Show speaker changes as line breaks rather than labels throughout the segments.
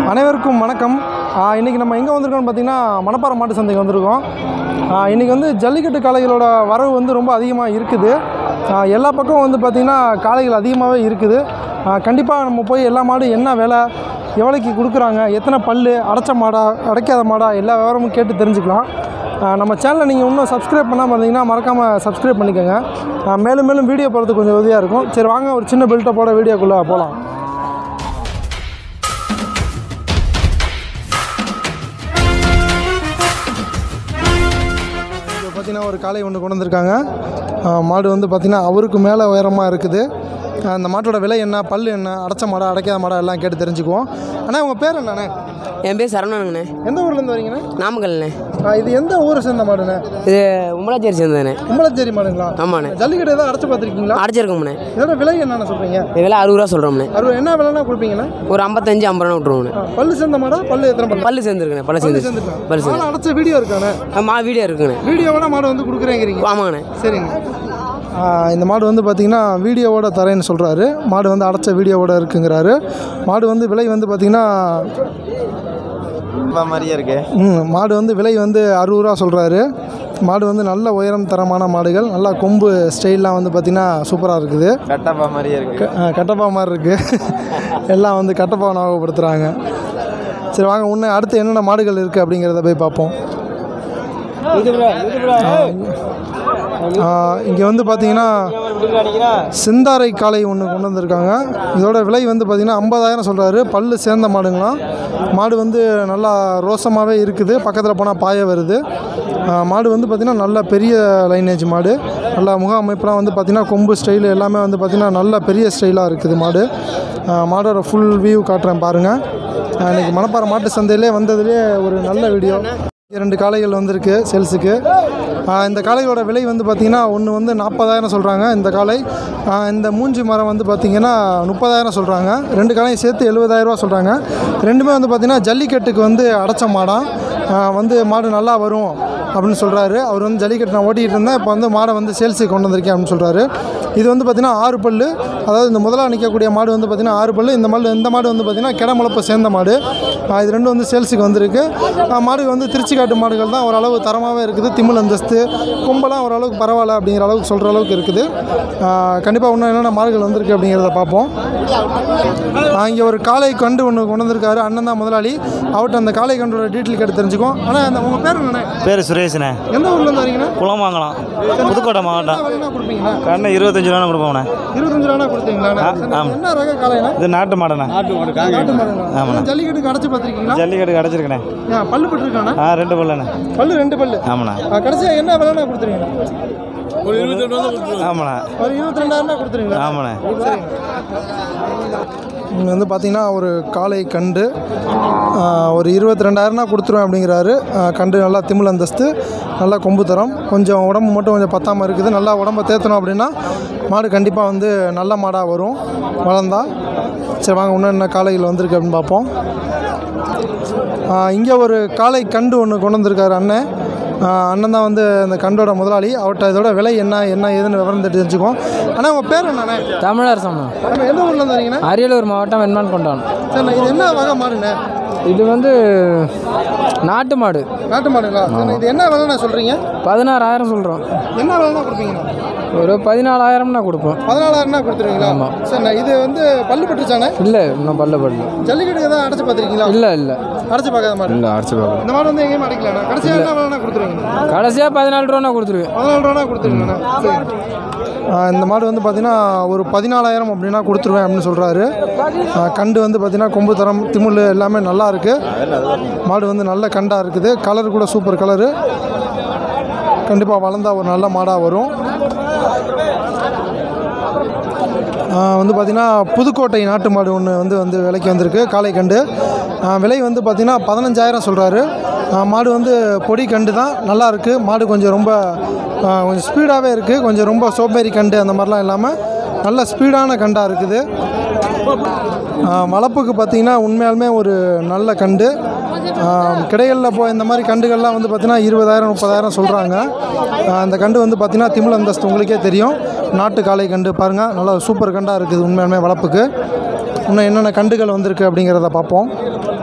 அனைவருக்கும் வணக்கம் இன்றைக்கி நம்ம எங்கே வந்திருக்கோம்னு பார்த்தீங்கன்னா மணப்பாறை மாட்டு சந்தைக்கு வந்திருக்கோம் இன்றைக்கி வந்து ஜல்லிக்கட்டு காளைகளோட வரவு வந்து ரொம்ப அதிகமாக இருக்குது ஆ, எல்லா பக்கம் வந்து பார்த்திங்கன்னா காளைகள் அதிகமாகவே இருக்குது கண்டிப்பாக நம்ம போய் எல்லா மாடும் என்ன விலை எவ்வளோக்கு கொடுக்குறாங்க எத்தனை பல் அடைச்ச மாடா அடைக்காத மாடா எல்லா விவரமும் கேட்டு தெரிஞ்சுக்கலாம் ஆ, நம்ம சேனலை நீங்கள் இன்னும் சப்ஸ்கிரைப் பண்ணாமல் இருந்தீங்கன்னா மறக்காமல் சப்ஸ்கிரைப் பண்ணிக்கோங்க ஆ, மேலும் மேலும் வீடியோ போகிறதுக்கு கொஞ்சம் உதவியாக இருக்கும் சரி வாங்க ஒரு சின்ன பெல்ட்டை போட வீடியோக்குள்ளே போகலாம் இப்போ பார்த்தீங்கன்னா ஒரு காளை ஒன்று கொண்டு வந்திருக்காங்க ஆ, மாடு வந்து பார்த்திங்கன்னா அவருக்கு மேலே உயரமாக இருக்குது ஆ, அந்த மாட்டோட விலை என்ன பல் என்ன அடைச்ச மாடா அடைக்காத மாடா எல்லாம் கேட்டு தெரிஞ்சுக்குவோம் அண்ணா உங்கள் பேர் என்னண்ணே
என் பேர் சரவணனுங்கண்ணே
எந்த ஊர்லேருந்து வரீங்கண்ணே
நாமக்கல்ண்ணே
ஆ, இது எந்த ஊரை சேர்ந்த மாடுண்ணே
இது உம்பளாச்சேரி சேர்ந்ததுண்ணே
கும்பலச்சேரி மாடுங்களா
ஆமாண்ணே
ஜல்லிக்கட்டு எதாவது அடைச்சு பார்த்துருக்கீங்களா
அடைச்சிருக்கோம்ண்ணே
இதோட விலை என்னென்ன சொல்கிறீங்க
இதெல்லாம் அறுபது ரூபா சொல்கிறோம்ண்ணே
அறுபது என்ன விலைனா கொடுப்பீங்கண்ணே
ஒரு ஐம்பத்தஞ்சு ஐம்பது ரூபா விட்ருவோம்ண்ணே
ஆ, பல்லு சேர்ந்த மாடா பல்லு எத்தனை பல்லு
பல்லு சேர்ந்துருக்குண்ணே பல்லு
பல்லு
சேர்ந்து
சேர்ந்துருக்கா
பல்லு சேர்ந்து
மாடு அடைச்ச வீடியோ இருக்காண்ணே
மா வீடியோ இருக்குண்ணே
வீடியோவோட மாடு வந்து கொடுக்குறேங்கிறீங்க
ஆமாங்கண்ணே
சரிங்க ஆ, இந்த மாடு வந்து பார்த்திங்கன்னா வீடியோவோட தரேன்னு சொல்கிறாரு மாடு வந்து அடைச்ச வீடியோவோட இருக்குங்கிறாரு மாடு வந்து விலை வந்து பார்த்திங்கன்னா
மாதிரியே இருக்கு
ம், மாடு வந்து விலை வந்து அறுபது ரூபா சொல்கிறாரு மாடு வந்து நல்ல உயரம் தரமான மாடுகள் நல்லா கொம்பு ஸ்டைல்லாம் வந்து பார்த்திங்கன்னா சூப்பராக இருக்குது
கட்டப்பா மாதிரியே இருக்கு
க- ஆ, கட்டப்பா மாதிரி இருக்குது எல்லாம் வந்து கட்டப்பா ஞாபகப்படுத்துகிறாங்க சரி வாங்க இன்னும் அடுத்து என்னென்ன மாடுகள் இருக்குது அப்படிங்கிறத போய் பார்ப்போம் இங்கே வந்து பார்த்தீங்கன்னா சிந்தாரை காளை ஒன்று கொண்டு வந்திருக்காங்க இதோட விலை வந்து பார்த்திங்கன்னா ஐம்பதாயிரம் சொல்கிறாரு பல்லு சேர்ந்த மாடுங்களாம் மாடு வந்து நல்லா ரோசமாகவே இருக்குது பக்கத்தில் போனால் பாய வருது ஆ, மாடு வந்து பார்த்திங்கன்னா நல்ல பெரிய லைனேஜ் மாடு நல்லா முக அமைப்புலாம் வந்து பார்த்திங்கன்னா கொம்பு ஸ்டைலு எல்லாமே வந்து பார்த்திங்கன்னா நல்ல பெரிய ஸ்டைலாக இருக்குது மாடு ஆ, மாடோட ஃபுல் வியூ காட்டுறேன் பாருங்கள் இன்றைக்கி மணப்பாறை மாட்டு சந்தையிலே வந்ததுலேயே ஒரு நல்ல வீடியோ இரண்டு காளைகள் வந்திருக்கு சேல்ஸுக்கு ஆஹ் இந்த காளைகளோட விலை வந்து பார்த்திங்கன்னா ஒன்று வந்து நாற்பதாயிரம் சொல்கிறாங்க இந்த காளை ஆஹ் இந்த மூஞ்சி மரம் வந்து பார்த்திங்கன்னா முப்பதாயிரம் சொல்கிறாங்க ரெண்டு காளையும் சேர்த்து எழுபதாயிரரூவா சொல்கிறாங்க ரெண்டுமே வந்து பார்த்திங்கன்னா ஜல்லிக்கட்டுக்கு வந்து அடைச்ச மாடம் ஆஹ் வந்து மாடு நல்லா வரும் அப்படின்னு சொல்கிறாரு அவர் வந்து ஜல்லிக்கட்டு நான் ஓட்டிகிட்டு இருந்தேன் இப்போ வந்து மாடை வந்து சேல்ஸுக்கு கொண்டு வந்திருக்கேன் அப்படின்னு சொல்கிறாரு இது வந்து பார்த்திங்கன்னா ஆறு பல்லு அதாவது இந்த முதலாக நிற்கக்கூடிய மாடு வந்து பார்த்திங்கன்னா ஆறு பல்லு இந்த மாடு இந்த மாடு வந்து பார்த்திங்கன்னா கிடமுளப்பை சேர்ந்த மாடு ஆஹ் இது ரெண்டும் வந்து சேல்ஸுக்கு வந்திருக்கு ஆஹ் மாடு வந்து திருச்சிக்காட்டு மாடுகள் தான் ஓரளவு தரமாகவே இருக்குது திமிழ் அந்தஸ்து கொம்பெல்லாம் ஓரளவுக்கு பரவாயில்ல அப்படிங்கிற அளவுக்கு சொல்கிற அளவுக்கு இருக்குது கண்டிப்பாக இன்னும் என்னென்ன மாடுகள் வந்திருக்கு அப்படிங்கிறத பார்ப்போம் இங்கே ஒரு காளை கண்டு ஒன்று கொண்டு வந்திருக்காரு அண்ணன் தான் முதலாளி அவர்கிட்ட அந்த காளை கண்டோட டீட்டெயில் கேட்டு தெரிஞ்சுக்கோம் ஆனால் அந்த உங்கள் பேர் என்னண்ணே
பேர் சுரேஷ்ண்ணே
எந்த ஊர்லேருந்து வரீங்கண்ணா
குளமாங்கலம் புதுக்கோட்டை மாவட்டம்
என்ன கொடுப்பீங்கண்ணா
கண்ணு இருபத்தஞ்சு ரூபா கொடுப்போம்ண்ணே
இருபத்தஞ்சு ரூபா கொடுத்தீங்களா
ஆமாம்.
என்ன ரக காளைண்ணா
இது நாட்டு மாடுண்ணே
நாட்டு மாடுங்களா
ஆமாண்ணா.
ஜல்லிக்கட்டுக்கு அடைச்சு பார்த்துருக்கீங்களா
ஜல்லிக்கட்டு கிடச்சிருக்கண்ணே
ஏன் பல்லு பட்டுருக்காண்ணா
ஆ ரெண்டு பல்லுண்ணே
பல்லு ரெண்டு பல்லு
ஆமாண்ணா
ஆ, கடைசியா என்ன விலைண்ணா கொடுத்துருவீங்க
ஆமாண்ணா
ஒரு இருபத்தி ரெண்டாயிரம் கொடுத்துருவீங்களா
ஆமாண்ணே
இங்கே வந்து பார்த்தீங்கன்னா ஒரு காளை கண்டு ஆ, ஒரு இருபத்தி ரெண்டாயிரம்னா கொடுத்துருவேன் அப்படிங்கிறாரு ஆ, கண்டு நல்லா திமிழ் அந்தஸ்து நல்லா கொம்பு தரம் கொஞ்சம் உடம்பு மட்டும் கொஞ்சம் பத்தாமல் இருக்குது நல்லா உடம்ப தேத்தணும் அப்படின்னா மாடு கண்டிப்பாக வந்து நல்ல மாடாக வரும் வளர்ந்தா சரி வாங்க இன்னும் என்ன காளைகள் வந்திருக்கு அப்படின்னு பார்ப்போம் இங்கே ஒரு காளை கண்டு ஒன்று கொண்டு வந்திருக்காரு அண்ணன் ஆ, அண்ணன் தான் வந்து அந்த கண்டோட முதலாளி அவர்கிட்ட இதோட விலை என்ன என்ன ஏதுன்னு விவரம் தெரிஞ்சுக்கோம் ஆனால் உங்கள் பேர் என்னண்ணே
தமிழரசன்
நம்ம எந்த ஊர்லேருந்து வரீங்கண்ணே
அரியலூர் மாவட்டம் வெண்மான் கொண்டான்
சரிண்ணே இது என்ன வகை மாடுண்ணே
இது வந்து நாட்டு மாடு
நாட்டு மாடுங்களா சரிண்ணே இது என்ன விலைண்ணே சொல்கிறீங்க
பதினாறாயிரம் சொல்கிறோம்
என்ன விலைண்ணா கொடுப்பீங்கண்ணா
ஒரு பதினாலாயிரம்னா கொடுப்போம்
பதினாலாயிரம்னா கொடுத்துருவீங்களா
ஆமாம்.
சரிண்ணே இது வந்து பல்லு பட்டுச்சானே
இல்லை இன்னும் பல்ல பல்ல
ஜல்லிக்கட்டுக்கு எதாவது அடைச்சு பார்த்துருக்கீங்களா
இல்லை இல்லை
அடைச்சு பார்க்காத மாடு
இல்லை அடிச்சு பார்க்கலாம்
இந்த மாடு வந்து எங்கேயுமே அடைக்கலண்ணா கடைசியாக என்ன விலைண்ணா கொடுத்துருவீங்க
கடைசியாக பதினாலு ரூபா கொடுத்துருவேன்
பதினாலு ரூபா கொடுத்துருங்கண்ணா சரி ஆ, இந்த மாடு வந்து பார்த்தீங்கன்னா ஒரு பதினாலாயிரம் அப்படின்னா கொடுத்துருவேன் அப்படின்னு சொல்கிறாரு கண்டு வந்து பார்த்தீங்கன்னா கொம்பு தரம் திமுல் எல்லாமே நல்லா இருக்குது மாடு வந்து நல்ல கண்டாக இருக்குது கலர் கூட சூப்பர் கலரு கண்டிப்பாக வளர்ந்தா ஒரு நல்ல மாடாக வரும் ஆ, வந்து பார்த்திங்கன்னா புதுக்கோட்டை நாட்டு மாடு ஒன்று வந்து வந்து விலைக்கு வந்திருக்கு காளை கண்டு ஆ, விலை வந்து பார்த்திங்கன்னா பதினஞ்சாயிரம் சொல்கிறாரு மாடு வந்து பொடி கண்டு தான் நல்லா இருக்குது மாடு கொஞ்சம் ரொம்ப ஆ, கொஞ்சம் ஸ்பீடாகவே இருக்குது கொஞ்சம் ரொம்ப சோம்பேறி கண்டு அந்த மாதிரிலாம் இல்லாமல் நல்ல ஸ்பீடான கண்டாக இருக்குது ஆ, வளர்ப்புக்கு பார்த்திங்கன்னா உண்மையாலுமே ஒரு நல்ல கண்டு கிடைகளில் போ இந்த மாதிரி கண்டுகள்லாம் வந்து பார்த்திங்கன்னா இருபதாயிரம் முப்பதாயிரம் சொல்கிறாங்க அந்த கண்டு வந்து பார்த்திங்கன்னா திமிழ் அந்தஸ்து உங்களுக்கே தெரியும் நாட்டு காளை கண்டு பாருங்கள் நல்லா சூப்பர் கண்டாக இருக்குது உண்மையாலுமே வளர்ப்புக்கு இன்னும் என்னென்ன கண்டுகள் வந்திருக்கு அப்படிங்கிறத பார்ப்போம்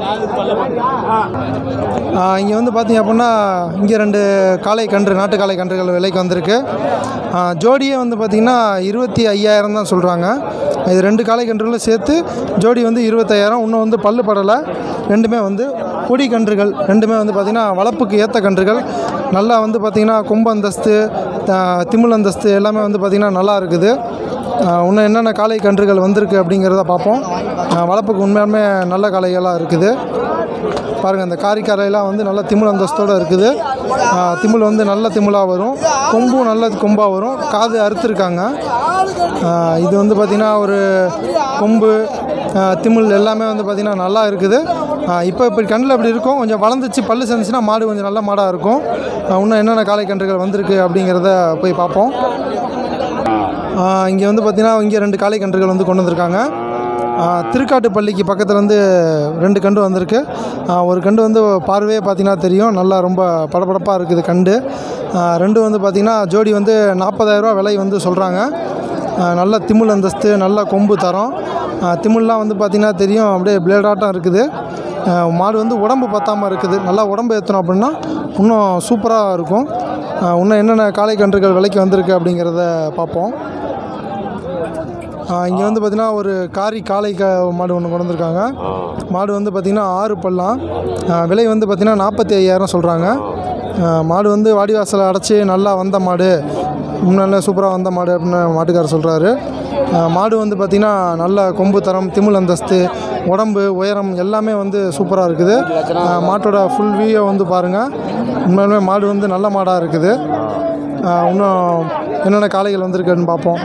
இங்கே வந்து பார்த்தீங்க அப்படின்னா இங்கே ரெண்டு காளை கன்று நாட்டு காளை கன்றுகள் விலைக்கு வந்திருக்கு ஆ, ஜோடியே வந்து பார்த்திங்கன்னா இருபத்தி ஐயாயிரம் தான் சொல்கிறாங்க இது ரெண்டு காளை கன்றுகளும் சேர்த்து ஜோடி வந்து இருபத்தையாயிரம் இன்னும் வந்து பல்லு படலை ரெண்டுமே வந்து பொடி கன்றுகள் ரெண்டுமே வந்து பார்த்திங்கன்னா வளர்ப்புக்கு ஏற்ற கன்றுகள் நல்லா வந்து பார்த்திங்கன்னா கொம்பு அந்தஸ்து த- திமில் அந்தஸ்து எல்லாமே வந்து பார்த்திங்கன்னா நல்லா இருக்குது ஆஹ் இன்னும் என்னென்ன காளை கன்றுகள் வந்திருக்கு அப்படிங்கிறத பார்ப்போம் ஆஹ் வளர்ப்புக்கு உண்மையாலுமே நல்ல காளைகளாக இருக்குது பாருங்கள் இந்த காரிக்காரையெல்லாம் வந்து நல்ல திமிழ் அந்தஸ்தோடு இருக்குது ஆஹ் திமிழ் வந்து நல்ல திமிழாக வரும் கொம்பும் நல்ல கொம்பாக வரும் காது அறுத்துருக்காங்க ஆஹ் இது வந்து பார்த்திங்கன்னா ஒரு கொம்பு ஆஹ் திமிழ் எல்லாமே வந்து பார்த்திங்கன்னா நல்லா இருக்குது ஆஹ் இப்போ இப்படி கண்ணில் இப்படி இருக்கும் கொஞ்சம் வளர்ந்துச்சு பல்லு சேர்ந்துச்சுன்னா மாடு கொஞ்சம் நல்ல மாடாக இருக்கும் ஆஹ் இன்னும் என்னென்ன காளை கன்றுகள் வந்திருக்கு அப்படிங்கிறத போய் பார்ப்போம் இங்கே வந்து பார்த்தீங்கன்னா இங்கே ரெண்டு காளை கன்றுகள் வந்து கொண்டு வந்திருக்காங்க ஆ, திருக்காட்டுப்பள்ளிக்கு பக்கத்தில் வந்து ரெண்டு கண்டு வந்திருக்கு ஆ, ஒரு கண்டு வந்து பார்வையே பார்த்தீங்கன்னா தெரியும் நல்லா ரொம்ப படபடப்பாக இருக்குது கண்டு ஆ, ரெண்டு வந்து பார்த்திங்கன்னா ஜோடி வந்து நாற்பதாயிரரூவா விலை வந்து சொல்கிறாங்க நல்ல திமிழ் அந்தஸ்து நல்ல கொம்பு தரம் ஆ, திமில்லாம் வந்து பார்த்திங்கன்னா தெரியும் அப்படியே பிளேடாட்டம் இருக்குது ஆ, மாடு வந்து உடம்பு பத்தாமல் இருக்குது நல்லா உடம்பு ஏற்றணும் அப்படின்னா இன்னும் சூப்பராக இருக்கும் ஆ, இன்னும் என்னென்ன காளை கன்றுகள் விலைக்கு வந்திருக்கு அப்படிங்கிறத பார்ப்போம் இங்கே வந்து பார்த்திங்கன்னா ஒரு காரி காளை க மாடு ஒன்று கொண்டு வந்திருக்காங்க மாடு வந்து பார்த்திங்கன்னா ஆறு பல்லாம் ஆ, விலை வந்து பார்த்திங்கன்னா நாற்பத்தி ஐயாயிரம் சொல்கிறாங்க மாடு வந்து வாடிவாசலை அடைச்சி நல்லா வந்த மாடு நல்ல சூப்பராக வந்த மாடு அப்படின்னு மாட்டுக்காரர் சொல்கிறாரு மாடு வந்து பார்த்திங்கன்னா நல்ல கொம்பு தரம் திமிழ் அந்தஸ்து உடம்பு உயரம் எல்லாமே வந்து சூப்பராக இருக்குது ஆ, மாட்டோட ஃபுல் வியூவை வந்து பாருங்கள் உண்மையாலுமே மாடு வந்து நல்ல மாடாக இருக்குது ஆ, இன்னும் என்னென்ன காளைகள் வந்திருக்குன்னு பார்ப்போம்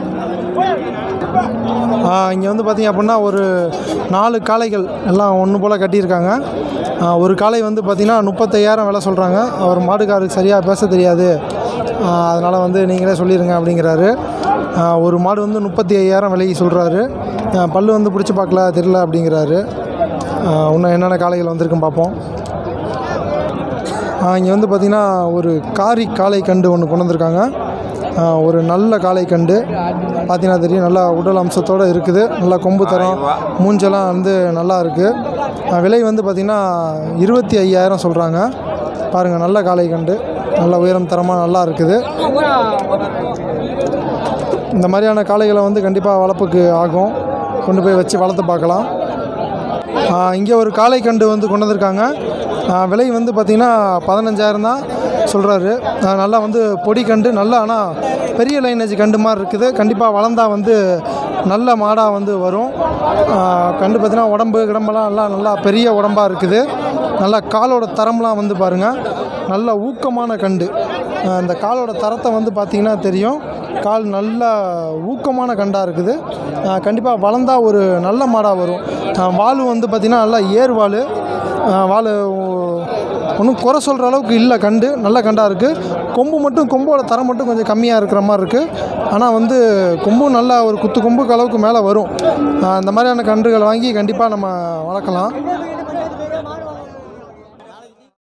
இங்கே வந்து பார்த்திங்க அப்படின்னா ஒரு நாலு காளைகள் எல்லாம் ஒன்று போல் கட்டியிருக்காங்க ஆ, ஒரு காளை வந்து பார்த்திங்கன்னா முப்பத்தையாயிரம் விலை சொல்கிறாங்க அவர் மாடுக்காருக்கு சரியாக பேச தெரியாது அதனால் வந்து நீங்களே சொல்லிடுங்க அப்படிங்கிறாரு ஆ, ஒரு மாடு வந்து முப்பத்தி ஐயாயிரம் விலைக்கு சொல்கிறாரு பல்லு வந்து பிடிச்சி பார்க்கல தெரில அப்படிங்கிறாரு ஆ, இன்னும் என்னென்ன காளைகள் வந்திருக்குன்னு பார்ப்போம் இங்கே வந்து பார்த்திங்கன்னா ஒரு காரி காளை கண்டு ஒன்று கொண்டு வந்திருக்காங்க ஆ, ஒரு நல்ல காளை கண்டு பார்த்தீங்கன்னா தெரியும் நல்லா உடல் அம்சத்தோடு இருக்குது நல்லா கொம்பு தரம் மூஞ்செல்லாம் வந்து நல்லா இருக்குது விலை வந்து பார்த்திங்கன்னா இருபத்தி ஐயாயிரம் சொல்கிறாங்க பாருங்கள் நல்ல காளை கண்டு நல்ல உயரம் தரமாக நல்லா இருக்குது இந்த மாதிரியான காளைகளை வந்து கண்டிப்பாக வளர்ப்புக்கு ஆகும் கொண்டு போய் வச்சு வளர்த்து பார்க்கலாம் இங்கே ஒரு காளை கண்டு வந்து கொண்டு வந்திருக்காங்க ஆ, விலை வந்து பார்த்திங்கன்னா பதினஞ்சாயிரம் தான் சொல்கிறாரு நல்லா வந்து பொடி கண்டு நல்லா ஆனால் பெரிய லைனேஜ் கண்டு மாதிரி இருக்குது கண்டிப்பாக வளர்ந்தா வந்து நல்ல மாடாக வந்து வரும் ஆ, கண்டு பார்த்திங்கன்னா உடம்பு கிடம்பெல்லாம் நல்லா நல்லா பெரிய உடம்பாக இருக்குது நல்லா காலோட தரம்லாம் வந்து பாருங்கள் நல்ல ஊக்கமான கண்டு ஆ, இந்த காலோட தரத்தை வந்து பார்த்திங்கன்னா தெரியும் கால் நல்ல ஊக்கமான கண்டாக இருக்குது கண்டிப்பாக வளர்ந்தா ஒரு நல்ல மாடாக வரும் ஆ, வால் வந்து பார்த்திங்கன்னா நல்லா ஏர் வால் வால் ஒன்றும் குறை சொல்கிற அளவுக்கு இல்லை கண்டு நல்ல கண்டாக இருக்குது கொம்பு மட்டும் கொம்போட தரம் மட்டும் கொஞ்சம் கம்மியாக இருக்கிற மாதிரி இருக்குது ஆனால் வந்து கொம்பும் நல்லா ஒரு குத்து கொம்புக்கு அளவுக்கு மேலே வரும் ஆ, இந்த மாதிரியான கன்றுகள் வாங்கி கண்டிப்பாக நம்ம வளர்க்கலாம்